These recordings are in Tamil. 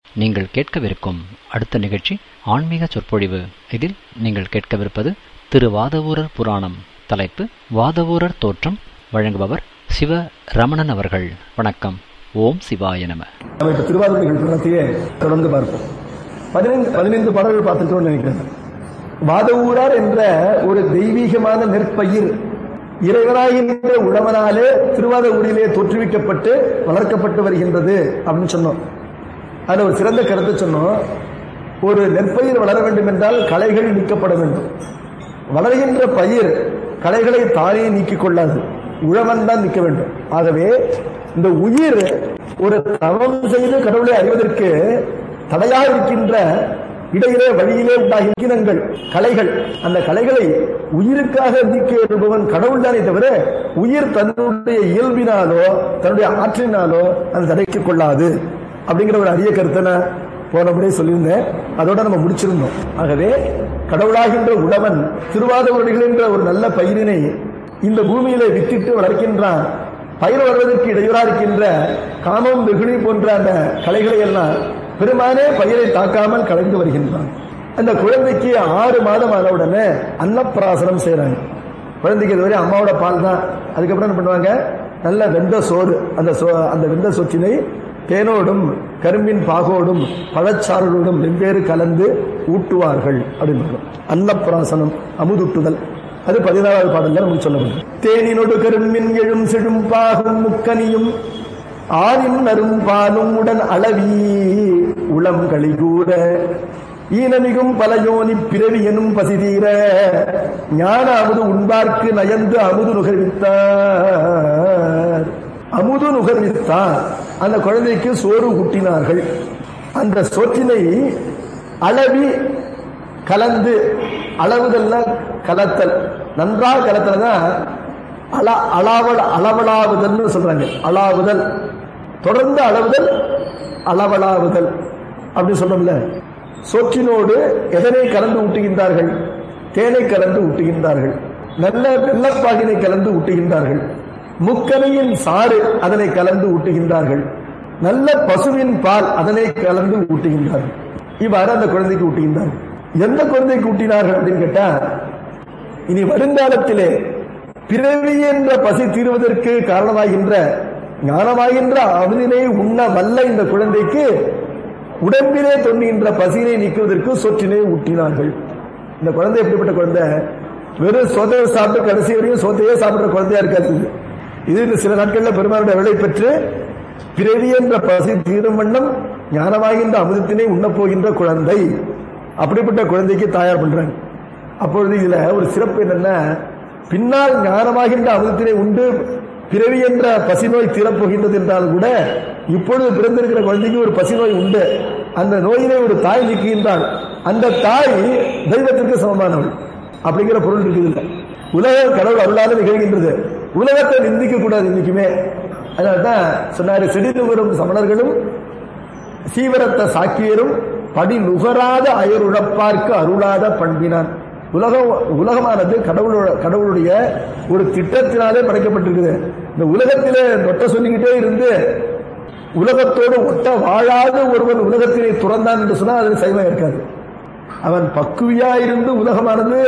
நீங்கள் கேட்கவிருக்கும் அடுத்த நிகழ்ச்சி ஆன்மீக சொற்பொழிவு இதில் நீங்கள் கேட்கவிருப்பது திரு வாதவூரர் புராணம் தலைப்பு வாதவூரர் தோற்றம் வழங்குபவர் சிவ ரமணன் அவர்கள் வணக்கம் ஓம் சிவாய நம நம்ம இப்ப திருவாரூர் புராணத்தையே தொடர்ந்து பார்ப்போம் பதினைந்து பதினைந்து பாடல்கள் பார்த்துட்டோம்னு நினைக்கிறேன் வாதவூரார் என்ற ஒரு தெய்வீகமான நெற்பயிர் இறைவனாகின்ற உழவனாலே திருவாத ஊரிலே தோற்றுவிக்கப்பட்டு வளர்க்கப்பட்டு வருகின்றது அப்படின்னு சொன்னோம் அதுல ஒரு சிறந்த கருத்தை சொன்னோம் ஒரு நெற்பயிர் வளர வேண்டும் என்றால் களைகள் நீக்கப்பட வேண்டும் வளர்கின்ற பயிர் களைகளை தானே நீக்கிக் கொள்ளாது உழவன் தான் நிற்க வேண்டும் ஆகவே இந்த உயிர் ஒரு தவம் செய்து கடவுளை அறிவதற்கு தடையாக இருக்கின்ற இடையிலே வழியிலே உண்டாகின்றங்கள் கலைகள் அந்த கலைகளை உயிருக்காக நீக்க இருப்பவன் கடவுள் தானே தவிர உயிர் தன்னுடைய இயல்பினாலோ தன்னுடைய ஆற்றினாலோ அந்த தடைக்கு கொள்ளாது அப்படிங்கிற ஒரு அரிய கருத்தை நான் போன முறை சொல்லியிருந்தேன் அதோட நம்ம முடிச்சிருந்தோம் ஆகவே கடவுளாகின்ற உழவன் திருவாதவர்கள் என்ற ஒரு நல்ல பயிரினை இந்த பூமியிலே வித்திட்டு வளர்க்கின்றான் பயிர் வருவதற்கு இடையூறா இருக்கின்ற காமம் வெகுளி போன்ற அந்த கலைகளை எல்லாம் பெருமானே பயிரை தாக்காமல் கலைந்து வருகின்றான் அந்த குழந்தைக்கு ஆறு மாதம் ஆன உடனே அன்னப்பிராசனம் செய்யறாங்க குழந்தைக்கு இதுவரை அம்மாவோட பால் தான் அதுக்கப்புறம் என்ன பண்ணுவாங்க நல்ல வெந்த சோறு அந்த சோ அந்த வெந்த சொற்றினை தேனோடும் கரும்பின் பாகோடும் பழச்சாறுகளோடும் வெவ்வேறு கலந்து ஊட்டுவார்கள் அப்படின்னு அன்னப்பிராசனம் அமுதுட்டுதல் அது பதினாறாவது பாடல்ல நமக்கு சொல்லப்படும் தேனினொடு கரும்பின் எழும் செழும் பாகும் முக்கனியும் ஆனின் நரும் பாலும் உடன் அளவி உளம் கழிகூற ஈனமிகும் பல யோனி பிறவி எனும் பசிதீர ஞான அமுது உண்பார்க்கு நயந்து அமுது நுகர்வித்தார் அமுது நுகர்வித்தார் அந்த குழந்தைக்கு சோறு ஊட்டினார்கள் அந்த சோற்றினை அளவி கலந்து அளவுதல்ல கலத்தல் நன்றாக கலத்தல் தான் அள அளவல் அளவலாவுதல்னு சொல்றாங்க அளவுதல் தொடர்ந்து அளவுதல் அளவலாவுதல் அப்படி சொல்றோம்ல சோற்றினோடு எதனை கலந்து ஊட்டுகின்றார்கள் தேனை கலந்து ஊட்டுகின்றார்கள் நல்ல வெள்ளப்பாகினை கலந்து ஊட்டுகின்றார்கள் முக்கனையின் சாறு அதனை கலந்து ஊட்டுகின்றார்கள் நல்ல பசுவின் பால் அதனை கலந்து ஊட்டுகின்றார்கள் இவ்வாறு அந்த குழந்தைக்கு ஊட்டுகின்றார்கள் எந்த குழந்தைக்கு ஊட்டினார்கள் அப்படின்னு கேட்டா இனி வருங்காலத்திலே பிறவி என்ற பசி தீர்வதற்கு காரணமாகின்ற ஞானமாகின்ற அமுதினை உண்ண வல்ல இந்த குழந்தைக்கு உடம்பிலே தொன்னுகின்ற பசியினை நீக்குவதற்கு சொற்றினை ஊட்டினார்கள் இந்த குழந்தை எப்படிப்பட்ட குழந்தை வெறும் சோதையை சாப்பிட்டு கடைசி வரையும் சோத்தையே சாப்பிடுற குழந்தையா இருக்காது இது இந்த சில நாட்கள்ல பெருமானுடைய விலை பெற்று பிறவி என்ற பசி தீரும் வண்ணம் ஞானமாகின்ற அமுதத்தினை உண்ணப் போகின்ற குழந்தை அப்படிப்பட்ட குழந்தைக்கு தயார் பண்றாங்க அப்பொழுது இதுல ஒரு சிறப்பு என்னன்னா பின்னால் ஞானமாகின்ற அமுதத்தினை உண்டு பிறவி என்ற பசி நோய் தீரப்போகின்றது என்றால் கூட இப்பொழுது பிறந்திருக்கிற குழந்தைக்கு ஒரு பசி நோய் உண்டு அந்த நோயினை ஒரு தாய் நீக்குகின்றாள் அந்த தாய் தெய்வத்திற்கு சமமானவள் அப்படிங்கிற பொருள் இருக்குது இல்லை உலக கடவுள் அருளாத நிகழ்கின்றது உலகத்தை நிந்திக்க கூடாது இன்னைக்குமே அதனால்தான் சொன்னாரு செடிந்து வரும் சமணர்களும் சீவரத்த சாக்கியரும் படி நுகராத அயருழப்பார்க்கு அருளாத பண்பினான் உலகம் உலகமானது கடவுளோட கடவுளுடைய ஒரு திட்டத்தினாலே படைக்கப்பட்டிருக்குது இந்த உலகத்திலே நொட்ட சொல்லிக்கிட்டே இருந்து உலகத்தோடு ஒட்ட வாழாத ஒருவன் உலகத்தினை துறந்தான் என்று சொன்னால் அது சைவம் இருக்காது அவன் பக்குவியா இருந்து உலகமானது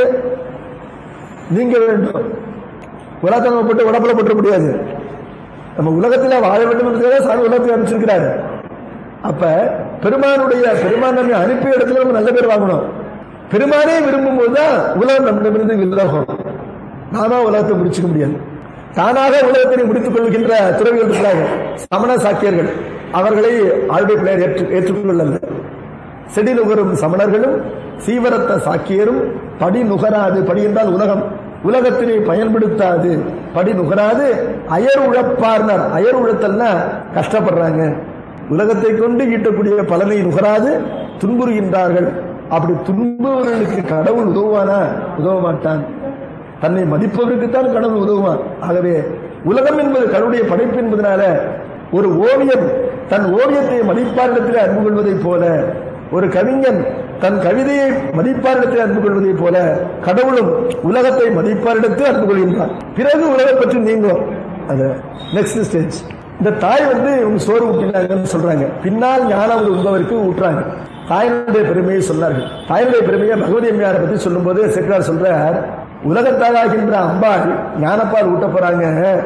நீங்க வேண்டும் உலகத்தை நம்ம போட்டு உடம்புல போட்ட முடியாது நம்ம உலகத்துல வாழ வேண்டும் என்று சாமி உலகத்தை அனுப்பிச்சிருக்கிறாரு அப்ப பெருமானுடைய பெருமான் நம்மை அனுப்பிய இடத்துல நம்ம நல்ல பேர் வாங்கணும் பெருமானே விரும்பும் போதுதான் உலகம் நம்மிடமிருந்து விலகும் நாம உலகத்தை முடிச்சுக்க முடியாது தானாக உலகத்தினை முடித்துக் கொள்கின்ற துறவிகள் இருக்கிறார்கள் சமண சாக்கியர்கள் அவர்களை ஆளுடைய பிள்ளையர் ஏற்று ஏற்றுக்கொள்ளல செடி நுகரும் சமணர்களும் சீவரத்த சாக்கியரும் படி நுகராது படி என்றால் உலகம் உலகத்தினை பயன்படுத்தாது படி நுகராது அயர் உழப்பார்னர் அயர் உழத்தல்னா கஷ்டப்படுறாங்க உலகத்தை கொண்டு ஈட்டக்கூடிய பலனை நுகராது துன்புறுகின்றார்கள் அப்படி துன்புறவர்களுக்கு கடவுள் உதவுவானா உதவ மாட்டான் தன்னை மதிப்பவருக்குத்தான் கடவுள் உதவுவான் ஆகவே உலகம் என்பது கடவுளுடைய படைப்பு என்பதனால ஒரு ஓவியம் தன் ஓவியத்தை மதிப்பாரிடத்தில் அன்பு கொள்வதைப் போல ஒரு கவிஞன் தன் கவிதையை மதிப்பாரிடத்தில் அன்பு கொள்வதைப் போல கடவுளும் உலகத்தை மதிப்பாரிடத்தில் அன்பு கொள்கின்றான் பிறகு உலகம் பற்றி நீங்கும் அது நெக்ஸ்ட் ஸ்டேஜ் இந்த தாய் வந்து இவங்க சோறு ஊட்டினாங்கன்னு சொல்றாங்க பின்னால் ஞானம் உண்பவருக்கு ஊட்டுறாங்க தாயினுடைய பெருமையை சொன்னார்கள் தாயினுடைய பெருமையை பகவதி அம்மையாரை பத்தி சொல்லும்போது செக்ரார் சொல்றார் உலகத்தாளாகின்ற அம்பாள் ஞானப்பால் ஊட்ட போறாங்க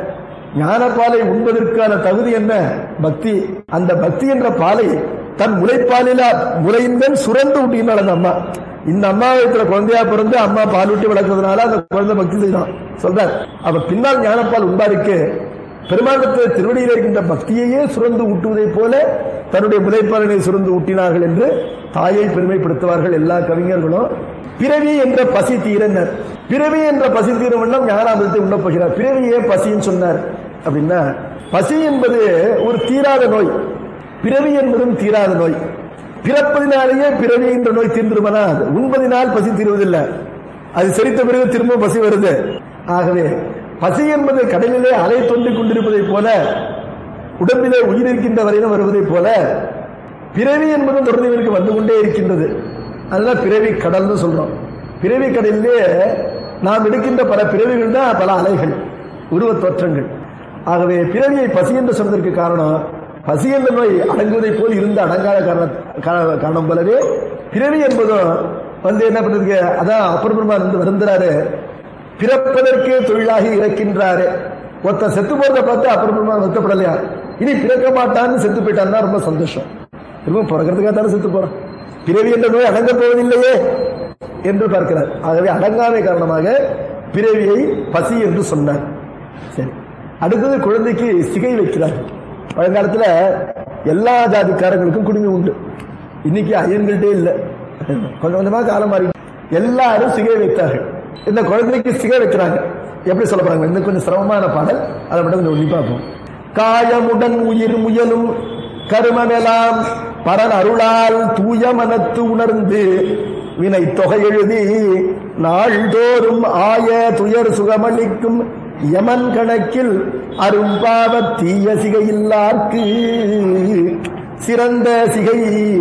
ஞானப்பாலை உண்பதற்கான தகுதி என்ன பக்தி அந்த பக்தி என்ற பாலை தன் முளைப்பாலில முளைந்தன் சுரந்து ஊட்டினாள் அந்த அம்மா இந்த அம்மா வயிற்றுல குழந்தையா பிறந்து அம்மா பால் ஊட்டி வளர்க்கறதுனால அந்த குழந்தை பக்தி செய்தான் சொல்றார் அவ பின்னால் ஞானப்பால் உண்டாருக்கு பெருமாண்டத்தில் திருவடியில் இருக்கின்ற பக்தியையே சுரந்து ஊட்டுவதைப் போல தன்னுடைய முளைப்பாலனை சுரந்து ஊட்டினார்கள் என்று தாயை பெருமைப்படுத்துவார்கள் எல்லா கவிஞர்களும் பிறவி என்ற பசி தீரனர் பிறவி என்ற பசி தீரும் வண்ணம் ஞானாமிரத்தை உண்ணப் போகிறார் பிறவியே பசின்னு சொன்னார் அப்படின்னா பசி என்பது ஒரு தீராத நோய் பிறவி என்பதும் தீராத நோய் பிறப்பதினாலேயே பிறவி என்ற நோய் தீர்ந்துருமனா உண்பதினால் பசி தீர்வதில்லை அது செரித்த பிறகு திரும்ப பசி வருது ஆகவே பசி என்பது கடலிலே அலை தோன்றிக் கொண்டிருப்பதைப் போல உடம்பிலே உயிர் இருக்கின்ற வரையிலும் வருவதைப் போல பிறவி என்பதும் தொடர்ந்து இவருக்கு வந்து கொண்டே இருக்கின்றது அதுதான் பிறவி கடல்னு சொல்றோம் பிறவி கடலிலே நாம் எடுக்கின்ற பல பிறவிகள் தான் பல அலைகள் உருவத் தோற்றங்கள் ஆகவே பிறவியை பசி என்று சொன்னதற்கு காரணம் பசி என்ற நோய் அடங்குவதைப் போல் இருந்த அடங்காத காரண காரண- காரணம் போலவே பிறவி என்பதும் வந்து என்ன பண்றதுக்கு அதான் அப்பர் பெருமான் வந்து வருந்துறாரு பிறப்பதற்கே தொழிலாகி இறக்கின்றாரு ஒருத்தன் செத்து போறத பார்த்து அப்பர் பெருமான் வருத்தப்படலையா இனி பிறக்க மாட்டான்னு செத்து போயிட்டான்னா ரொம்ப சந்தோஷம் திரும்ப பிறக்கிறதுக்காக தானே செத்து போறான் பிறவி என்ற நோய் அடங்க போவதில்லையே என்று பார்க்கிறார் ஆகவே அடங்காமை காரணமாக பிறவியை பசி என்று சொன்னார் சரி அடுத்தது குழந்தைக்கு சிகை வைக்கிறார் பழங்காலத்துல எல்லா ஜாதிக்காரங்களுக்கும் குடுமி உண்டு இன்னைக்கு ஐயன்கிட்டே இல்லை கொஞ்சம் கொஞ்சமா காலம் மாறி எல்லாரும் சிகை வைத்தார்கள் இந்த குழந்தைக்கு சிகை வைக்கிறாங்க எப்படி சொல்ல போறாங்க இன்னும் கொஞ்சம் சிரமமான பாடல் அதை மட்டும் கொஞ்சம் உன்னி பார்ப்போம் காயமுடன் உயிர் முயலும் கருமமெல்லாம் பரன் அருளால் தூய மனத்து உணர்ந்து வினை தொகை எழுதி நாள்தோறும் ஆய துயர் சுகமளிக்கும் யமன் கணக்கில் அரும்பாவ தீய சிகையில்லார்க்கு சிறந்த சிகை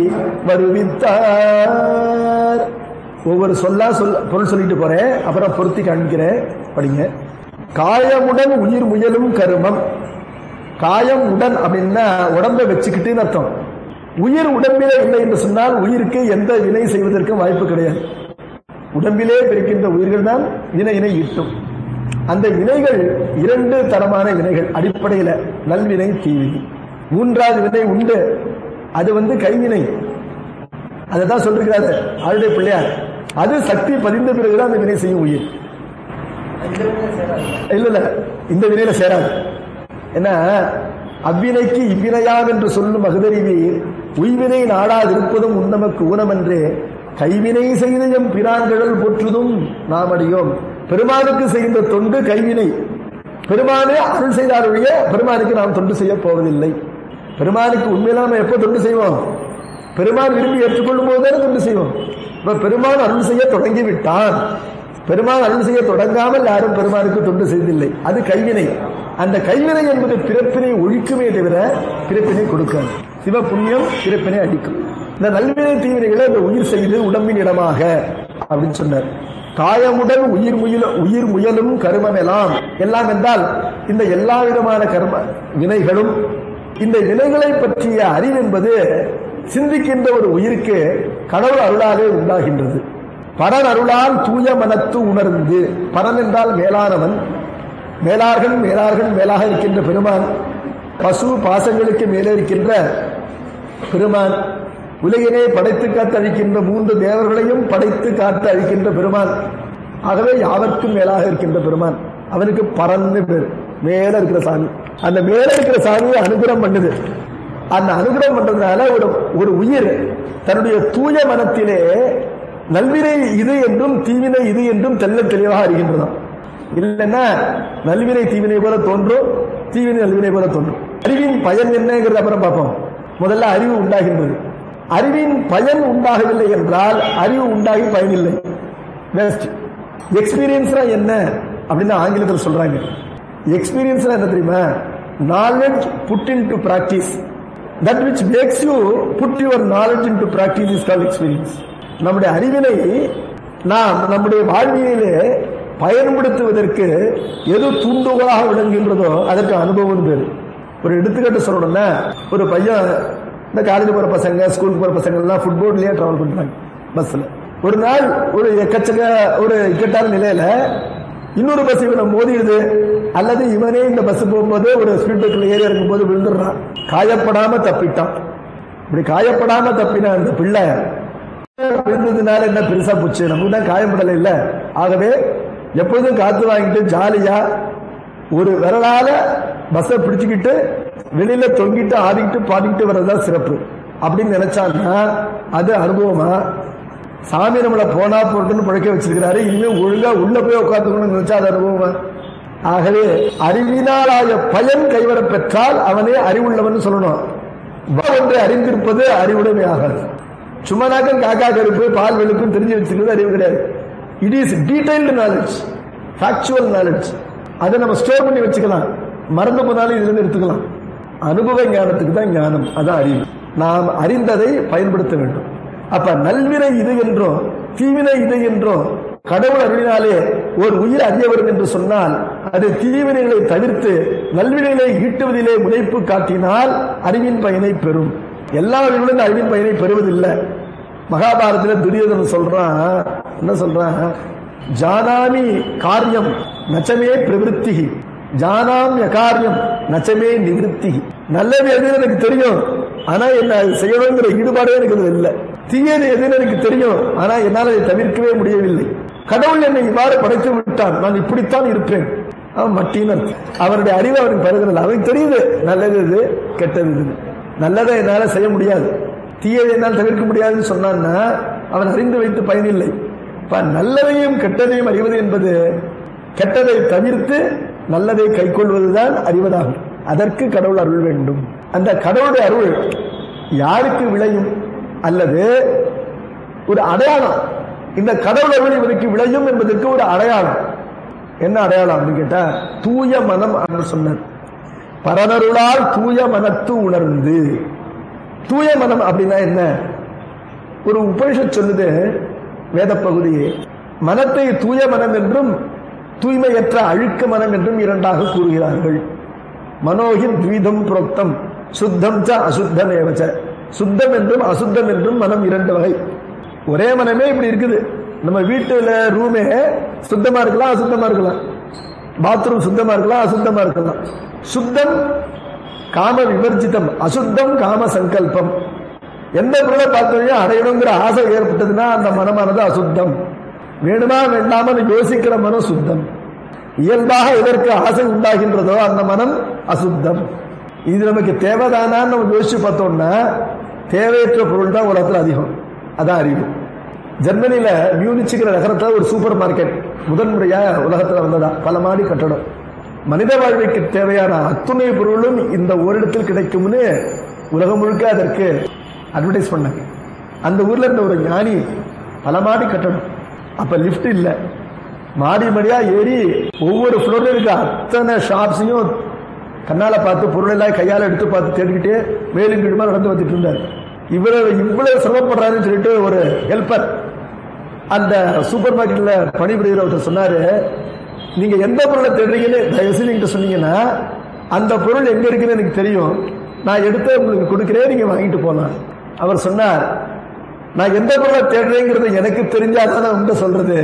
வருவித்தார் ஒவ்வொரு சொல்லா சொல் பொருள் சொல்லிட்டு போறேன் அப்புறம் பொருத்தி காண்பிக்கிறேன் படிங்க காயமுடன் உயிர் முயலும் கருமம் காயம் உடன் அப்படின்னா உடம்பை வச்சுக்கிட்டுன்னு அர்த்தம் உயிர் உடம்பிலே இல்லை என்று சொன்னால் உயிருக்கு எந்த வினை செய்வதற்கும் வாய்ப்பு கிடையாது உடம்பிலே பிறக்கின்ற உயிர்கள் தான் வினையினை ஈட்டும் அந்த வினைகள் இரண்டு தரமான வினைகள் அடிப்படையில நல்வினை தீவினை மூன்றாவது வினை உண்டு அது வந்து கைவினை அதைதான் சொல்லிருக்கிறாரு ஆளுடைய பிள்ளையார் அது சக்தி பதிந்த பிறகுதான் அந்த வினை செய்யும் உயிர் இல்ல இல்ல இந்த வினையில சேராது என்ன அவ்வினைக்கு இவ்வினையாம் என்று சொல்லும் மகதறிவி உய்வினை நாடாதிருப்பதும் உன்னமக்கு ஊனமன்றே கைவினை செய்த எம் பிரான்கடல் போற்றுதும் நாம் அடியோம் பெருமானுக்கு செய்கின்ற தொண்டு கைவினை பெருமானே அருள் செய்தார் ஒழிய பெருமானுக்கு நாம் தொண்டு செய்ய போவதில்லை பெருமானுக்கு உண்மையில நாம எப்போ தொண்டு செய்வோம் பெருமான் விரும்பி ஏற்றுக்கொள்ளும் போதுதானே தொண்டு செய்வோம் இப்ப பெருமான் அருள் செய்ய தொடங்கி விட்டான் பெருமான் அருள் செய்ய தொடங்காமல் யாரும் பெருமானுக்கு தொண்டு செய்தில்லை அது கைவினை அந்த கைவினை என்பது பிறப்பினை ஒழிக்குமே தவிர பிறப்பினை கொடுக்காது சிவ புண்ணியம் பிறப்பினை அடிக்கும் இந்த நல்வினை தீவினைகளை இந்த உயிர் செய்து உடம்பின் இடமாக அப்படின்னு சொன்னார் காயமுடன் உயிர் முயல உயிர் முயலும் கருமம் எல்லாம் எல்லாம் என்றால் இந்த எல்லா விதமான கர்ம வினைகளும் இந்த வினைகளை பற்றிய அறிவு என்பது சிந்திக்கின்ற ஒரு உயிருக்கு கடவுள் அருளாலே உண்டாகின்றது பரன் அருளால் தூய மனத்து உணர்ந்து பரன் என்றால் மேலானவன் மேலார்கள் மேலார்கள் மேலாக இருக்கின்ற பெருமான் பசு பாசங்களுக்கு மேலே இருக்கின்ற பெருமான் உலகினை படைத்து காத்து அழிக்கின்ற மூன்று தேவர்களையும் படைத்து காத்து அழிக்கின்ற பெருமான் ஆகவே யாவர்க்கும் மேலாக இருக்கின்ற பெருமான் அவனுக்கு பரன்னு பேர் மேல இருக்கிற சாமி அந்த மேல இருக்கிற சாமியை அனுகிரகம் பண்ணுது அந்த அனுகிரகம் பண்றதுனால ஒரு ஒரு உயிர் தன்னுடைய தூய மனத்திலே நல்வினை இது என்றும் தீவினை இது என்றும் தெல்ல தெளிவாக அறிகின்றதாம் இல்லைன்னா நல்வினை தீவினை போல தோன்றும் தீவினை நல்வினை போல தோன்றும் அறிவின் பயன் என்னங்கிறத அப்புறம் பார்ப்போம் முதல்ல அறிவு உண்டாகின்றது அறிவின் பயன் உண்டாகவில்லை என்றால் அறிவு உண்டாகி பயனில்லை வேஸ்ட் எக்ஸ்பீரியன்ஸ்னா என்ன அப்படின்னு ஆங்கிலத்தில் சொல்றாங்க எக்ஸ்பீரியன்ஸ்னா என்ன தெரியுமா knowledge put into practice that which makes you put your knowledge into practice is call experience நம்முடைய அறிவினை நாம் நம்முடைய வாழ்வியலே பயன்படுத்துவதற்கு எது தூண்டுகோலாக விளங்குகின்றதோ அதற்கு அனுபவம் பேர் ஒரு எடுத்துக்காட்டு சொல்லணும்னா ஒரு பையன் இந்த காலேஜ் போற பசங்க ஸ்கூலுக்கு போற பசங்க எல்லாம் ஃபுட்போர்ட்லயே டிராவல் பண்றாங்க பஸ்ல ஒரு நாள் ஒரு எக்கச்சக்க ஒரு இக்கட்டான நிலையில இன்னொரு பஸ் இவனை மோதிடுது அல்லது இவனே இந்த பஸ் போகும்போது ஒரு ஸ்பீட் பிரேக்கர்ல ஏறி இறக்கும் போது விழுந்துடுறான் காயப்படாம தப்பிட்டான் இப்படி காயப்படாம தப்பின அந்த பிள்ளை விழுந்ததுனால என்ன பெருசா போச்சு நமக்கு தான் காயப்படலை இல்ல ஆகவே எப்பொழுதும் காத்து வாங்கிட்டு ஜாலியா ஒரு விரலால பஸ்ஸை பிடிச்சுக்கிட்டு வெளியில தொங்கிட்டு ஆடிக்கிட்டு பாடிக்கிட்டு வர்றதுதான் சிறப்பு அப்படின்னு நினைச்சான்னா அது அனுபவமா சாமி நம்மளை போனா போட்டுன்னு பழக்க வச்சிருக்கிறாரு இனிமே ஒழுங்கா உள்ள போய் உட்காந்துக்கணும்னு நினைச்சா அது அனுபவமா ஆகவே அறிவினாலாய பயன் கைவர பெற்றால் அவனே அறிவுள்ளவன் சொல்லணும் வா ஒன்றை அறிந்திருப்பது அறிவுடைமை ஆகாது சும்மானாக்கம் காக்கா கருப்பு பால் வெளுப்பும் தெரிஞ்சு வச்சிருக்கிறது அறிவு கிடையாது it is detailed knowledge factual knowledge அதை நம்ம ஸ்டோர் பண்ணி வச்சுக்கலாம் மறந்து போனாலும் இதுல இருந்து எடுத்துக்கலாம் அனுபவ ஞானத்துக்கு தான் ஞானம் அதான் அறிவு நாம் அறிந்ததை பயன்படுத்த வேண்டும் அப்ப நல்வினை இது என்றும் தீவினை இது என்றும் கடவுள் அருளினாலே ஒரு உயிர் அறிய வரும் என்று சொன்னால் அது தீவினைகளை தவிர்த்து நல்வினைகளை ஈட்டுவதிலே முனைப்பு காட்டினால் அறிவின் பயனை பெறும் எல்லா அறிவுகளும் அறிவின் பயனை பெறுவதில்லை மகாபாரதத்துல துரியோதனன் சொல்றான் என்ன சொல்றான் ஜானாமி காரியம் நச்சமே பிரவிற்த்தி ஜானாம் காரியம் நச்சமே நிவிருத்தி நல்லது எதுன்னு எனக்கு தெரியும் ஆனா என்ன அது செய்யணுங்கிற ஈடுபாடே எனக்கு அதுல இல்லை தீயது எதுன்னு எனக்கு தெரியும் ஆனா என்னால் அதை தவிர்க்கவே முடியவில்லை கடவுள் என்னை இவ்வாறு படைத்து விட்டான் நான் இப்படித்தான் இருப்பேன் அவன் மட்டினர் அவனுடைய அறிவு அவனுக்கு பருகிறது அவனுக்கு தெரியுது நல்லது இது கெட்டது இது நல்லதை என்னால செய்ய முடியாது தீயதை என்னால் தவிர்க்க முடியாதுன்னு சொன்னான்னா அவன் அறிந்து வைத்து பயனில்லை இப்ப நல்லதையும் கெட்டதையும் அறிவது என்பது கெட்டதை தவிர்த்து நல்லதை கைக்கொள்வதுதான் அறிவதாகும் அதற்கு கடவுள் அருள் வேண்டும் அந்த கடவுளுடைய அருள் யாருக்கு விளையும் அல்லது ஒரு அடையாளம் இந்த கடவுள் அருள் இவருக்கு விளையும் என்பதற்கு ஒரு அடையாளம் என்ன அடையாளம் அப்படின்னு கேட்டா தூய மனம் அப்படின்னு சொன்னார் பரனருளால் தூய மனத்து உணர்ந்து தூய மனம் அப்படின்னா என்ன ஒரு உபனிஷத் சொல்லுது வேத பகுதியே மனத்தை தூய மனம் என்றும் தூய்மையற்ற அழுக்க மனம் என்றும் இரண்டாக கூறுகிறார்கள் மனோகின் துவிதம் புரோக்தம் சுத்தம் ச அசுத்தம் ஏவச்ச சுத்தம் என்றும் அசுத்தம் என்றும் மனம் இரண்டு வகை ஒரே மனமே இப்படி இருக்குது நம்ம வீட்டுல ரூமே சுத்தமா இருக்கலாம் அசுத்தமா இருக்கலாம் பாத்ரூம் சுத்தமா இருக்கலாம் அசுத்தமா இருக்கலாம் சுத்தம் காம விவர்ஜிதம் அசுத்தம் காம சங்கல்பம் எந்த பொருளை பார்த்தோம் அடையணுங்கிற ஆசை ஏற்பட்டதுன்னா அந்த மனமானது அசுத்தம் வேணுமா வேண்டாமல் யோசிக்கிற மனம் சுத்தம் இயல்பாக எதற்கு ஆசை உண்டாகின்றதோ அந்த மனம் அசுத்தம் இது நமக்கு தேவைதானான்னு நம்ம யோசிச்சு பார்த்தோம்னா தேவையற்ற பொருள் தான் உலகத்தில் அதிகம் அதான் அறிவு ஜெர்மனியில மியூனிச்சுக்கிற நகரத்துல ஒரு சூப்பர் மார்க்கெட் முதன்முறையா உலகத்துல வந்ததா பல மாடி கட்டடம் மனித வாழ்வுக்கு தேவையான அத்துணை பொருளும் இந்த ஓரிடத்தில் கிடைக்கும்னு உலகம் முழுக்க அதற்கு அட்வர்டைஸ் பண்ணாங்க அந்த ஊர்ல இருந்த ஒரு ஞானி பல மாடி கட்டடம் அப்ப லிஃப்ட் இல்ல மாடி மாடியா ஏறி ஒவ்வொரு ஃப்ளோர்ல இருக்க அத்தனை ஷாப்ஸையும் கண்ணால பார்த்து பொருள் எல்லாம் கையால எடுத்து பார்த்து தேடிக்கிட்டே மேலும் கீழுமா நடந்து வந்துட்டு இருந்தார் இவ்வளவு இவ்வளவு சிரமப்படுறாருன்னு சொல்லிட்டு ஒரு ஹெல்ப்பர் அந்த சூப்பர் மார்க்கெட்ல பணிபுரிகிற ஒருத்தர் சொன்னாரு நீங்க எந்த பொருளை தேடுறீங்கன்னு தயவு செய்து என்கிட்ட சொன்னீங்கன்னா அந்த பொருள் எங்க இருக்குன்னு எனக்கு தெரியும் நான் எடுத்து உங்களுக்கு கொடுக்கிறேன் நீங்க வாங்கிட்டு போலாம் அவர் சொன்னார் நான் எந்த பொருளை தேடுறேங்கிறது எனக்கு தெரிஞ்சாதான் நான் உண்ட சொல்றது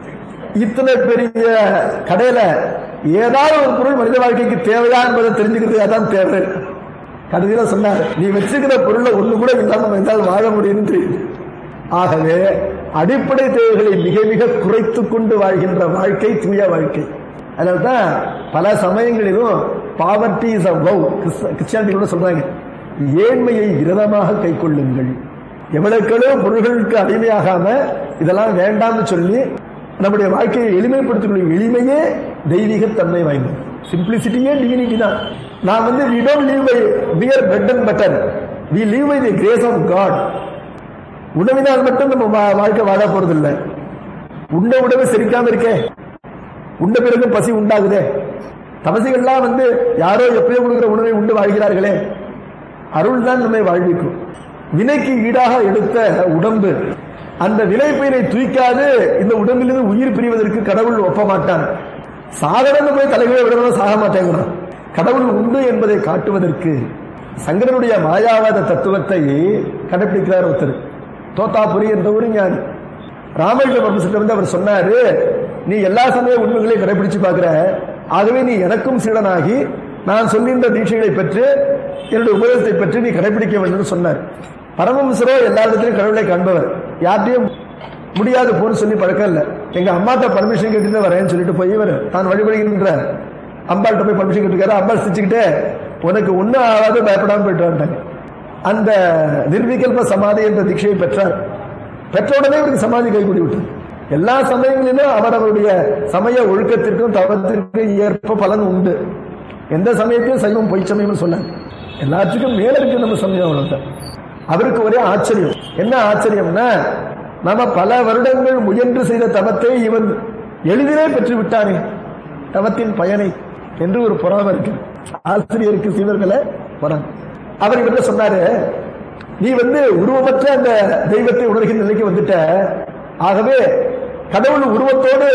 இத்தனை பெரிய கடையில ஏதாவது ஒரு பொருள் மனித வாழ்க்கைக்கு தேவையா என்பதை தெரிஞ்சுக்கிறதுக்காக தான் தேவை கடைசியில சொன்னார் நீ வச்சுக்கிற பொருளை ஒண்ணு கூட இல்லாம என்னால் வாழ முடியும்னு தெரியுது ஆகவே அடிப்படை தேவைகளை மிக மிக குறைத்து கொண்டு வாழ்கின்ற வாழ்க்கை தூய வாழ்க்கை அதனால்தான் பல சமயங்களிலும் poverty is a vow Christianity கூட சொல்றாங்க ஏழ்மையை விரதமாக கை கொள்ளுங்கள் எவ்வளவுக்களோ பொருள்களுக்கு அடிமையாகாம இதெல்லாம் வேண்டாம்னு சொல்லி நம்முடைய வாழ்க்கையை எளிமைப்படுத்திக் எளிமையே தெய்வீகத்தன்மை வாய்ந்தது சிம்பிளிசிட்டியே டிவினிட்டி தான் நான் வந்து we don't live by bread and butter we live by the grace of God உணவினால் மட்டும் நம்ம வா- வாழ்க்கை வாழ போறதில்லை உண்ட உணவு செரிக்காம இருக்கே உண்ட பிறகு பசி உண்டாகுதே தபசிகள்லாம் வந்து யாரோ எப்பயோ கொடுக்கிற உணவை உண்டு வாழ்கிறார்களே அருள் தான் நம்மை வாழ்விக்கும் வினைக்கு ஈடாக எடுத்த உடம்பு அந்த விளைப்பயிரை தூய்க்காது இந்த உடம்பிலிருந்து உயிர் பிரிவதற்கு கடவுள் ஒப்ப மாட்டான் சாகடன்னு போய் தலைகளை விடணும் சாக மாட்டேங்கிறான் கடவுள் உண்டு என்பதை காட்டுவதற்கு சங்கரனுடைய மாயாவாத தத்துவத்தை கடைபிடிக்கிறார் ஒருத்தர் தோத்தாபுரி என்ற ஒரு ஞானி ராமகிருஷ்ண பரமசிட்ட வந்து அவர் சொன்னாரு நீ எல்லா சமய உண்மைகளையும் கடைபிடிச்சு பார்க்கிற ஆகவே நீ எனக்கும் சீடனாகி நான் சொல்கின்ற தீட்சைகளை பெற்று என்னுடைய உபதேசத்தை பெற்று நீ கடைபிடிக்க வேண்டும் சொன்னார் பரமஹம்சரோ எல்லா இடத்திலும் கடவுளை காண்பவர் யார்ட்டையும் முடியாது போன்னு சொல்லி பழக்கம் இல்லை எங்க அம்மாட்ட பர்மிஷன் கேட்டு வரேன்னு சொல்லிட்டு போய் இவர் தான் வழிபடுகின்ற அம்பாள்கிட்ட போய் பர்மிஷன் கேட்டுருக்காரு அம்பாள் சிரிச்சுக்கிட்டே உனக்கு ஒன்றும் ஆகாது பயப்படாம போயிட்டு வந்துட்டாங்க அந்த நிர்விகல்ப சமாதி என்ற தீட்சையை பெற்றார் பெற்ற உடனே இவருக்கு சமாதி கைகூடி விட்டது எல்லா சமயங்களிலும் அவரவருடைய சமய ஒழுக்கத்திற்கும் தவத்திற்கும் ஏற்ப பலன் உண்டு எந்த சமயத்தையும் சைவம் பொய் சமயம் சொன்னாங்க எல்லாத்துக்கும் மேல இருக்கு நம்ம சமயம் அவ்வளவுதான் அவருக்கு ஒரே ஆச்சரியம் என்ன ஆச்சரியம்னா நாம பல வருடங்கள் முயன்று செய்த தவத்தை இவன் எளிதிலே பெற்று விட்டானே தவத்தின் பயனை என்று ஒரு புறாம இருக்கு ஆசிரியருக்கு சீவர்களை புறம் அவர் இவர்கிட்ட சொன்னாரு நீ வந்து உருவமற்ற அந்த தெய்வத்தை உணர்கின்ற நிலைக்கு வந்துட்ட ஆகவே கடவுள் உருவத்தோடு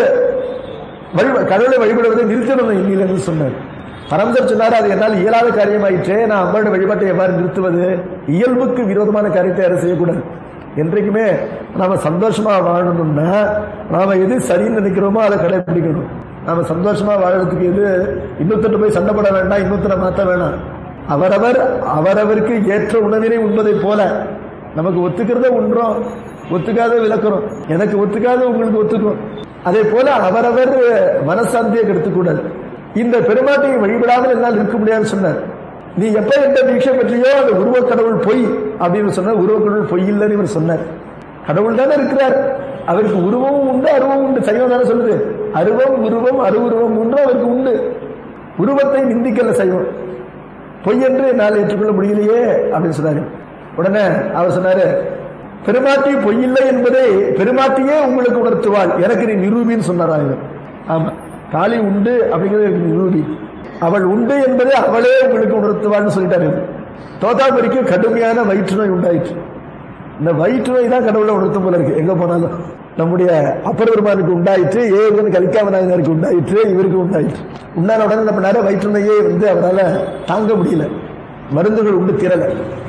வழிப- கடவுளை வழிபடுவதை நிறுத்தணும் இன்னிலிருந்து சொன்னார் பரமசர் சொன்னார் அது என்னால் இயலாத காரியமாயிற்றே நான் அம்மாவோட வழிபாட்டை எவ்வாறு நிறுத்துவது இயல்புக்கு விரோதமான காரியத்தை யாரும் செய்யக்கூடாது என்றைக்குமே நாம சந்தோஷமா வாழணும்னா நாம எது சரின்னு நினைக்கிறோமோ அதை கடைபிடிக்கணும் நாம சந்தோஷமா வாழறதுக்கு எது இன்னொருத்தர் போய் சண்டை போட வேண்டாம் இன்னொருத்தரை மாத்த வேணாம் அவரவர் அவரவருக்கு ஏற்ற உணவினை உண்பதை போல நமக்கு ஒத்துக்கிறத உண்றோம் ஒத்துக்காத விளக்குறோம் எனக்கு ஒத்துக்காத உங்களுக்கு ஒத்துக்கும் அதே போல அவரவர் மனசாந்தியை கெடுத்துக்கூடாது இந்த பெருமாட்டியை வழிபடாமல் என்னால் இருக்க முடியாதுன்னு சொன்னார் நீ எப்ப எந்த தீட்சை பற்றியோ அந்த உருவக் கடவுள் பொய் அப்படின்னு சொன்ன உருவக் கடவுள் பொய் இல்லைன்னு இவர் சொன்னார் கடவுள் தானே இருக்கிறார் அவருக்கு உருவமும் உண்டு அருவமும் உண்டு சைவம் தானே சொல்லுது அருவம் உருவம் அருவுருவம் ஒன்று அவருக்கு உண்டு உருவத்தை நிந்திக்கல சைவம் பொய் என்று என்னால் ஏற்றுக்கொள்ள முடியலையே அப்படின்னு சொன்னாரு உடனே அவர் சொன்னாரு பெருமாட்டி பொய்யில்லை என்பதை பெருமாட்டியே உங்களுக்கு உணர்த்துவாள் எனக்கு நீ நிரூபின்னு சொன்னாரா இவர் ஆமா காளி உண்டு அப்படிங்கிறது எனக்கு நிரூபி அவள் உண்டு என்பதை அவளே உங்களுக்கு உணர்த்துவாள்னு சொல்லிட்டாரு இவர். தோத்தாபுரிக்கு கடுமையான வயிற்று நோய் உண்டாயிற்று இந்த வயிற்று நோய் தான் கடவுளை உணர்த்தும் போல இருக்கு எங்க போனாலும் நம்முடைய அப்பர் பெருமானுக்கு உண்டாயிற்று ஏவன் கலிக்காமநாயனருக்கு உண்டாயிற்று இவருக்கு உண்டாயிற்று உண்டான உடனே என்ன பண்ணாரு வயிற்று நோயே வந்து அவரால் தாங்க முடியல மருந்துகள் உண்டு திரல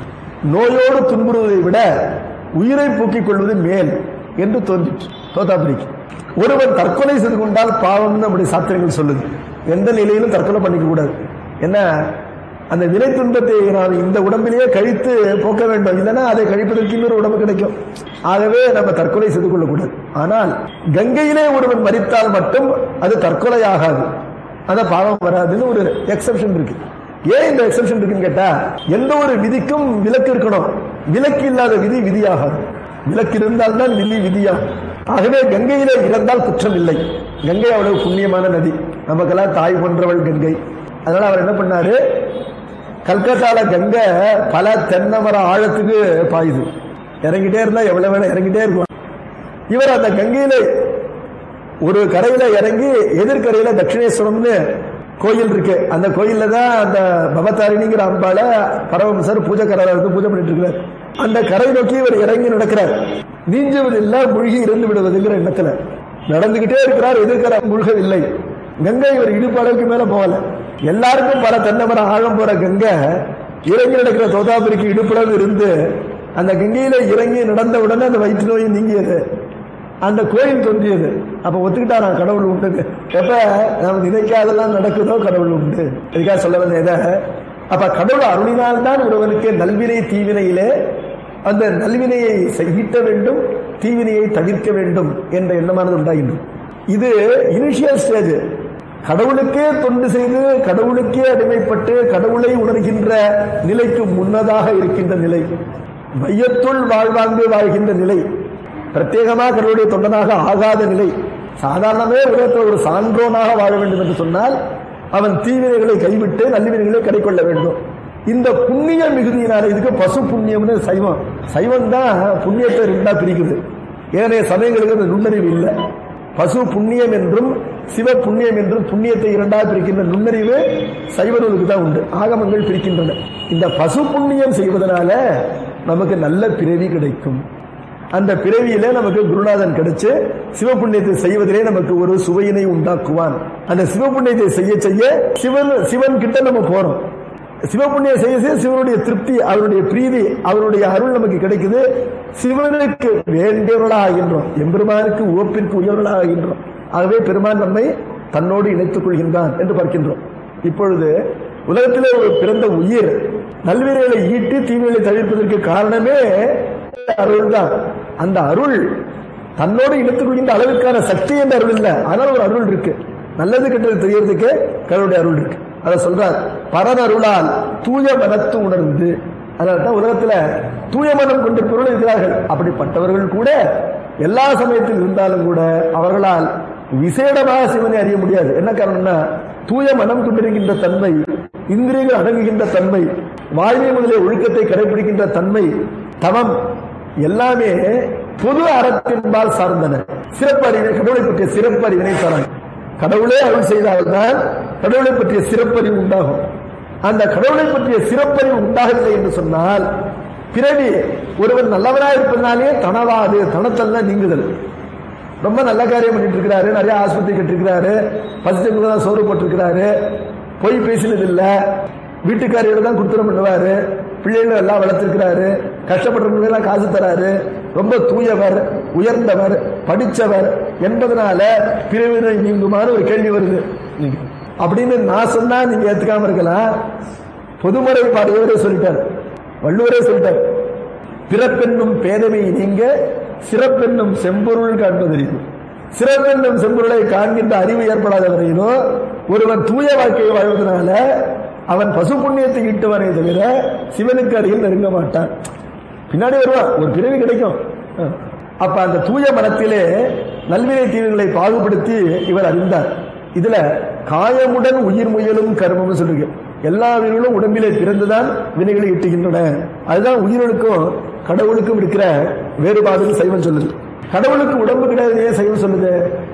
நோயோடு துன்புறுவதை விட உயிரை போக்கிக் கொள்வது மேல் என்று தோன்றிற்று தோத்தாபுரிக்கு ஒருவன் தற்கொலை செய்து கொண்டால் பாவம்னு நம்முடைய சாத்திரங்கள் சொல்லுது எந்த நிலையிலும் தற்கொலை பண்ணிக்க கூடாது என்ன அந்த வினை துன்பத்தை நாம் இந்த உடம்பிலேயே கழித்து போக்க வேண்டும் இல்லைன்னா அதை கழிப்பதற்கு இன்னொரு உடம்பு கிடைக்கும் ஆகவே நம்ம தற்கொலை செய்து கொள்ளக்கூடாது ஆனால் கங்கையிலே ஒருவன் மரித்தால் மட்டும் அது தற்கொலை ஆகாது அந்த பாவம் வராதுன்னு ஒரு எக்ஸப்ஷன் இருக்கு ஏன் இந்த எக்ஸப்ஷன் இருக்குன்னு கேட்டா எந்த ஒரு விதிக்கும் விலக்கு இருக்கணும் விலக்கு இல்லாத விதி விதியாகாது விலக்கு இருந்தால்தான் விதி விதியாகும் ஆகவே கங்கையிலே இறந்தால் குற்றம் இல்லை கங்கை அவ்வளவு புண்ணியமான நதி நமக்கெல்லாம் தாய் போன்றவள் கங்கை அதனால அவர் என்ன பண்ணாரு கல்கத்தால கங்கை பல தென்னை மரம் ஆழத்துக்கு பாயுது இறங்கிட்டே இருந்தா எவ்வளவு வேணா இறங்கிட்டே இருக்கும் இவர் அந்த கங்கையில ஒரு கரையில இறங்கி எதிர்கரையில தட்சிணேஸ்வரம்னு கோயில் இருக்கு அந்த கோயில்ல தான் அந்த பவதாரிணிங்கிற அம்பால பரவம்சர் பூஜை கரையில இருந்து பூஜை பண்ணிட்டு இருக்கிறார் அந்த கரை நோக்கி இவர் இறங்கி நடக்கிறார் நீஞ்சுவதில்லை மூழ்கி இறந்து விடுவதுங்கிற எண்ணத்துல நடந்துகிட்டே இருக்கிறார் எதிர்கரை மூழ்கவில்லை கங்கை இவர் இடுப்பு அளவுக்கு மேல போகல எல்லாருக்கும் பல தென்னை மரம் ஆழம் போற கங்கை இறங்கி நடக்கிற தோதாபுரிக்கு இடுப்புளவு இருந்து அந்த கங்கையில இறங்கி நடந்த உடனே அந்த வயிற்று நோய் நீங்கியது அந்த கோயில் தோன்றியது அப்ப ஒத்துக்கிட்டாரா கடவுள் உண்டு எப்ப நம்ம நினைக்காதெல்லாம் நடக்குதோ கடவுள் உண்டு இதுக்காக சொல்ல வந்த இதை அப்ப கடவுள் அருளினால் தான் ஒருவனுக்கு நல்வினை தீவினையிலே அந்த நல்வினையை ஈட்ட வேண்டும் தீவினையை தவிர்க்க வேண்டும் என்ற எண்ணமானது உண்டாகின்றது இது இனிஷியல் ஸ்டேஜ் கடவுளுக்கே தொண்டு செய்து கடவுளுக்கே அடிமைப்பட்டு கடவுளை உணர்கின்ற நிலைக்கு முன்னதாக இருக்கின்ற நிலை மையத்துள் வாழ்வாங்கு வாழ்கின்ற நிலை பிரத்யேகமாக கடவுளுடைய தொண்டனாக ஆகாத நிலை சாதாரணமே உலகத்தில் ஒரு சான்றோனாக வாழ வேண்டும் என்று சொன்னால் அவன் தீவினைகளை கைவிட்டு நல்லிவினைகளை கடைக்கொள்ள வேண்டும் இந்த புண்ணிய மிகுதியினால இதுக்கு பசு புண்ணியம்னு சைவம் சைவம் தான் புண்ணியத்தை ரெண்டா பிரிக்குது ஏனைய சமயங்களுக்கு அந்த நுண்ணறிவு இல்லை பசு புண்ணியம் என்றும் சிவ புண்ணியம் என்றும் புண்ணியத்தை இரண்டாக பிரிக்கின்ற நுண்ணறிவு சைவ நூலுக்கு தான் உண்டு ஆகமங்கள் பிரிக்கின்றன இந்த பசு புண்ணியம் செய்வதனால நமக்கு நல்ல பிறவி கிடைக்கும் அந்த பிறவியிலே நமக்கு குருநாதன் கிடைச்சு சிவபுண்ணியத்தை செய்வதிலே நமக்கு ஒரு சுவையினை உண்டாக்குவான் அந்த சிவபுண்ணியத்தை செய்ய செய்ய சிவன் சிவன் கிட்ட நம்ம போறோம் சிவபுண்ணியம் செய்ய செய்ய சிவனுடைய திருப்தி அவருடைய பிரீதி அவருடைய அருள் நமக்கு கிடைக்குது சிவனுக்கு வேண்டியவர்களாக ஆகின்றோம் எம்பெருமானுக்கு உவப்பிற்கு உயர்வர்களாக ஆகின்றோம் ஆகவே பெருமான் நம்மை தன்னோடு இணைத்துக் கொள்கின்றான் என்று பார்க்கின்றோம் இப்பொழுது உலகத்திலே ஒரு பிறந்த உயிர் நல்விரைகளை ஈட்டி தீமைகளை தவிர்ப்பதற்கு காரணமே அருள் தான் அந்த அருள் தன்னோடு இணைத்துக் கொள்கின்ற அளவுக்கான சக்தி என்ற அருள் இல்ல ஆனால் ஒரு அருள் இருக்கு நல்லது கெட்டது தெரியறதுக்கு கடவுளுடைய அருள் இருக்கு அதை சொல்றார் பரனருளால் தூய மனத்து உணர்ந்து அதான் உலகத்துல தூய மனம் கொண்டிருப்பவர்கள் இருக்கிறார்கள் அப்படிப்பட்டவர்கள் கூட எல்லா சமயத்தில் இருந்தாலும் கூட அவர்களால் விசேடமாக சிவனை அறிய முடியாது என்ன காரணம்னா தூய மனம் கொண்டிருக்கின்ற தன்மை இந்திரியங்கள் அடங்குகின்ற தன்மை வாழ்வை முதலே ஒழுக்கத்தை கடைபிடிக்கின்ற தன்மை தவம் எல்லாமே பொது அறத்தின்பால் சார்ந்தன சிறப்பு அறிவை கடவுளை பற்றிய சிறப்பு அறிவினை தராங்க கடவுளே அருள் செய்தால்தான் கடவுளை பற்றிய சிறப்பறிவு உண்டாகும் அந்த கடவுளை பற்றிய சிறப்பறிவு உண்டாகவில்லை என்று சொன்னால் பிறவி ஒருவன் நல்லவனாக இருப்பதனாலே தனவாது தனத்தல்ல நீங்குதல் ரொம்ப நல்ல காரியம் பண்ணிட்டு இருக்கிறாரு நிறைய ஆஸ்பத்திரி கட்டிருக்கிறாரு பசித்தவங்களுக்கு தான் சோறு போட்டிருக்கிறாரு பொய் பேசினது இல்ல வீட்டுக்காரியோட தான் குடுத்தனம் பண்ணுவாரு பிள்ளைகளை எல்லாம் வளர்த்திருக்கிறாரு கஷ்டப்படுறவங்களுக்கு எல்லாம் காசு தராரு ரொம்ப தூயவர் உயர்ந்தவர் படிச்சவர் என்பதனால பிரிவினை நீங்குமான ஒரு கேள்வி வருது அப்படின்னு நான் சொன்னா நீங்க ஏத்துக்காம இருக்கலாம் பொதுமுறை பாடியவரே சொல்லிட்டார் வள்ளுவரே சொல்லிட்டார் பிறப்பென்னும் பேதமை நீங்க சிறப்பென்னும் செம்பொருள் காண்பதறிவு சிறப்பென்னும் செம்பொருளை காண்கின்ற அறிவு ஏற்படாத வரையிலும் ஒருவன் தூய வாழ்க்கையை வாழ்வதனால அவன் பசு புண்ணியத்தை ஈட்டுவனே தவிர சிவனுக்கு அருகில் நெருங்க மாட்டான் பின்னாடி வருவான் ஒரு பிறவி கிடைக்கும் அப்ப அந்த தூய மனத்திலே நல்வினை தீவுகளை பாகுபடுத்தி இவர் அறிந்தார் இதுல காயமுடன் உயிர் முயலும் கர்மம்னு சொல்றீங்க எல்லா உயிர்களும் உடம்பிலே பிறந்துதான் வினைகளை இட்டுகின்றன அதுதான் உயிர்களுக்கும் கடவுளுக்கும் இருக்கிற வேறுபாடுன்னு சைவம் சொல்லுது கடவுளுக்கு உடம்பு கிடையாது ஏன் சைவம் சொல்லுது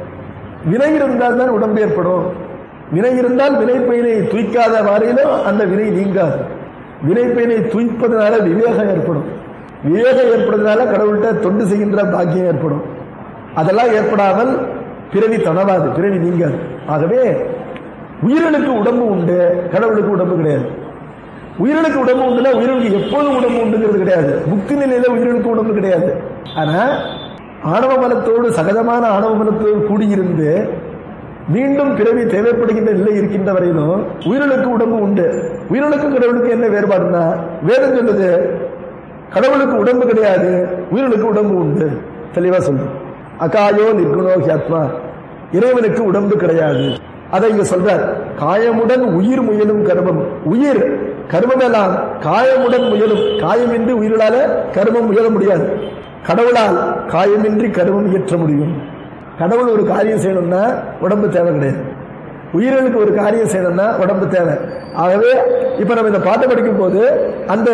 வினை இருந்தால் தான் உடம்பு ஏற்படும் வினை இருந்தால் வினைப்பயனை துய்க்காத வரையிலும் அந்த வினை நீங்காது வினைப்பயனை துய்ப்பதனால விவேகம் ஏற்படும் விவேகம் ஏற்படுறதுனால கடவுள்கிட்ட தொண்டு செய்கின்ற பாக்கியம் ஏற்படும் அதெல்லாம் ஏற்படாமல் பிறவி தனவாது பிறவி நீங்காது ஆகவே உயிர்களுக்கு உடம்பு உண்டு கடவுளுக்கு உடம்பு கிடையாது உயிர்களுக்கு உடம்பு உண்டுனா உயிர்களுக்கு எப்போதும் உடம்பு உண்டுங்கிறது கிடையாது முக்தி நிலையில உயிர்களுக்கு உடம்பு கிடையாது ஆனா ஆணவ மலத்தோடு சகஜமான ஆணவ மலத்தோடு கூடியிருந்து மீண்டும் பிறவி தேவைப்படுகின்ற நிலை இருக்கின்ற வரையிலும் உயிர்களுக்கு உடம்பு உண்டு உயிர்களுக்கும் கடவுளுக்கு என்ன வேறுபாடுனா வேதம் சொல்லுது கடவுளுக்கு உடம்பு கிடையாது உயிர்களுக்கு உடம்பு உண்டு தெளிவா சொல்லு அகாயோ நிர்குணோ ஹியாத்மா இறைவனுக்கு உடம்பு கிடையாது அதை இங்க சொல்றார் காயமுடன் உயிர் முயலும் கர்மம் உயிர் கர்மமெல்லாம் காயமுடன் முயலும் காயமின்றி உயிர்களால கர்மம் முயல முடியாது கடவுளால் காயமின்றி கர்மம் இயற்ற முடியும் கடவுள் ஒரு காரியம் செய்யணும்னா உடம்பு தேவை கிடையாது உயிர்களுக்கு ஒரு காரியம் செய்யணும்னா உடம்பு தேவை ஆகவே இப்ப நம்ம இந்த பாட்டை படிக்கும் போது அந்த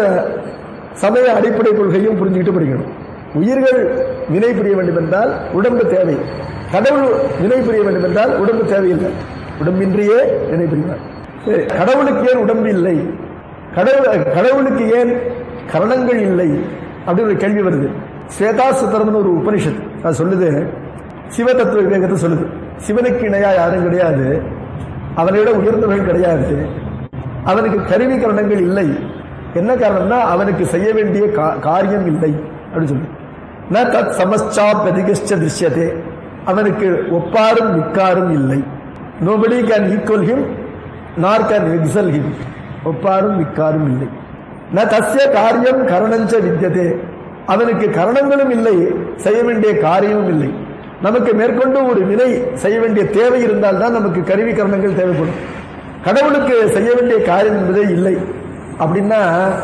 சமய அடிப்படை கொள்கையும் புரிஞ்சுக்கிட்டு படிக்கணும் உயிர்கள் வினை புரிய வேண்டும் என்றால் உடம்பு தேவை கடவுள் வினை புரிய வேண்டும் என்றால் உடம்பு தேவையில்லை உடம்பின்றியே வினை புரிவார் சரி, கடவுளுக்கு ஏன் உடம்பு இல்லை கடவுள் கடவுளுக்கு ஏன் கரணங்கள் இல்லை அப்படின்னு ஒரு கேள்வி வருது ஸ்வேதா சுத்தரம்னு ஒரு உபனிஷத் அது சொல்லுது சிவ தத்துவ விவேகத்தை சொல்லுது சிவனுக்கு இணையா யாரும் கிடையாது அவனை விட உயர்ந்தவர்கள் கிடையாது அவனுக்கு கருவி கரணங்கள் இல்லை என்ன காரணம்னா அவனுக்கு செய்ய வேண்டிய கா- காரியம் இல்லை அப்படின்னு சொல்லு ந தத் சமஸ்சா பிரதிகஷ்ட திருஷ்யதே அவனுக்கு ஒப்பாரும் மிக்காரும் இல்லை nobody can equal him nor can excel him ஒப்பாரும் மிக்காரும் இல்லை ந தஸ்ய காரியம் கரணஞ்ச வித்தியதே அவனுக்கு கரணங்களும் இல்லை செய்ய வேண்டிய காரியமும் இல்லை நமக்கு மேற்கொண்டு ஒரு வினை செய்ய வேண்டிய தேவை இருந்தால் தான் நமக்கு கருவி கரணங்கள் தேவைப்படும் கடவுளுக்கு செய்ய வேண்டிய காரியம் என்பதே இல்லை அப்படின்னா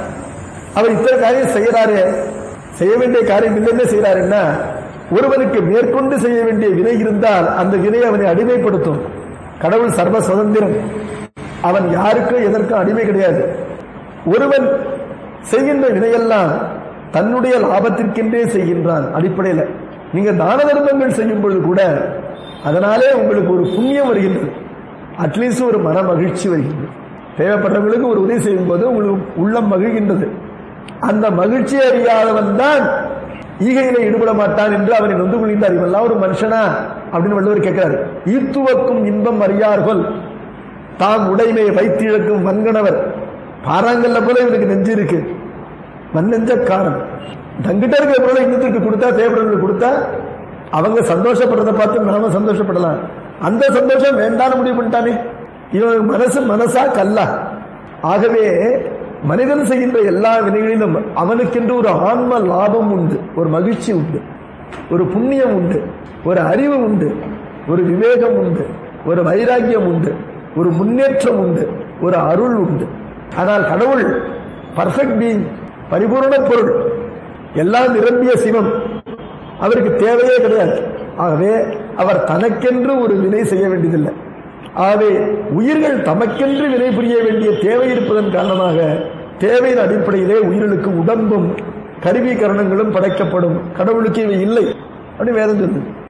அவர் இத்தனை காரியம் செய்யறாரு செய்ய வேண்டிய காரியம் இல்லைன்னு செய்யறாருன்னா ஒருவனுக்கு மேற்கொண்டு செய்ய வேண்டிய வினை இருந்தால் அந்த வினை அவனை அடிமைப்படுத்தும் கடவுள் சர்வ சுதந்திரம் அவன் யாருக்கும் எதற்கும் அடிமை கிடையாது ஒருவன் செய்கின்ற வினையெல்லாம் தன்னுடைய லாபத்திற்கென்றே செய்கின்றான் அடிப்படையில் நீங்க தான தர்மங்கள் செய்யும் பொழுது கூட அதனாலே உங்களுக்கு ஒரு புண்ணியம் வருகின்றது அட்லீஸ்ட் ஒரு மன மகிழ்ச்சி வருகின்றது தேவைப்பட்டவங்களுக்கு ஒரு உதவி செய்யும் போது உங்களுக்கு உள்ளம் மகிழ்கின்றது அந்த மகிழ்ச்சி அறியாதவன் தான் ஈகையில ஈடுபட மாட்டான் என்று அவனை நொந்து கொள்கின்றார் இவெல்லாம் ஒரு மனுஷனா அப்படின்னு வள்ளுவர் கேட்கிறார் ஈத்துவக்கும் இன்பம் அறியார்கள் தாம் உடைமை வைத்து இழக்கும் வன்கணவர் பாறாங்கல்ல போல இவனுக்கு நெஞ்சு இருக்கு மண்ணெஞ்சக்காரன் தங்கிட்ட இருக்கிற பொருளை இன்னத்துக்கு கொடுத்தா தேவைப்படுறவங்களுக்கு கொடுத்தா அவங்க சந்தோஷப்படுறதை பார்த்து நாம சந்தோஷப்படலாம் அந்த சந்தோஷம் வேண்டாம்னு முடிவு பண்ணிட்டானே இவன் மனசு மனசா கல்லா ஆகவே மனிதன் செய்கின்ற எல்லா வினைகளிலும் அவனுக்கென்று ஒரு ஆன்ம லாபம் உண்டு ஒரு மகிழ்ச்சி உண்டு ஒரு புண்ணியம் உண்டு ஒரு அறிவு உண்டு ஒரு விவேகம் உண்டு ஒரு வைராக்கியம் உண்டு ஒரு முன்னேற்றம் உண்டு ஒரு அருள் உண்டு ஆனால் கடவுள் பர்ஃபெக்ட் பீயிங் பரிபூர்ண பொருள் எல்லாம் நிரம்பிய சிவம் அவருக்கு தேவையே கிடையாது ஆகவே அவர் தனக்கென்று ஒரு வினை செய்ய வேண்டியதில்லை ஆகவே உயிர்கள் தமக்கென்று வினை புரிய வேண்டிய தேவை இருப்பதன் காரணமாக தேவையின் அடிப்படையிலே உயிர்களுக்கு உடம்பும் கருவி கரணங்களும் படைக்கப்படும் கடவுளுக்கு இவை இல்லை அப்படி வேதம் சொல்லுது